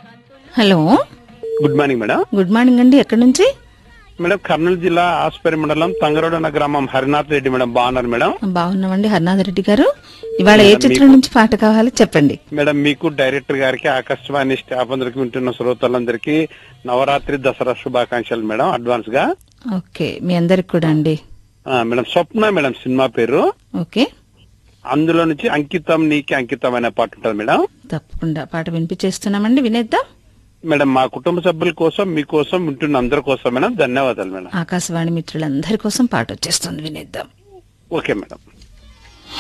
hello good morning madam good morning అండి ఎక్కడి నుంచి మేడం కర్నూలు జిల్లా ఆస్పరి మండలం తంగరోడన గ్రామం హరినాథ్ రెడ్డి మేడం బాగున్నారు మేడం బాగున్నామండి హరినాథ్ రెడ్డి గారు ఇవాళ ఏ చిత్రం నుంచి పాట కావాలి చెప్పండి మేడం మీకు డైరెక్టర్ గారికి ఆకాశవాణి స్టాఫ్ అందరికి వింటున్న శ్రోతలందరికీ నవరాత్రి దసరా శుభాకాంక్షలు మేడం అడ్వాన్స్ గా ఓకే మీ అందరికి కూడా అండి ఆ, మేడం స్వప్న మేడం సినిమా పేరు ఓకే అందులో నుంచి అంకితం నీకి అంకితం అనే పాట ఉంటుంది మేడం తప్పకుండా పాట వినిపించేస్తున్నామండి వినేద్దాం మేడం మా కుటుంబ సభ్యుల కోసం మీకోసం వింటున్న అందరి కోసం మేడం ధన్యవాదాలు మేడం ఆకాశవాణి మిత్రులందరి కోసం పాట వచ్చేస్తుంది వినేద్దాం ఓకే మేడం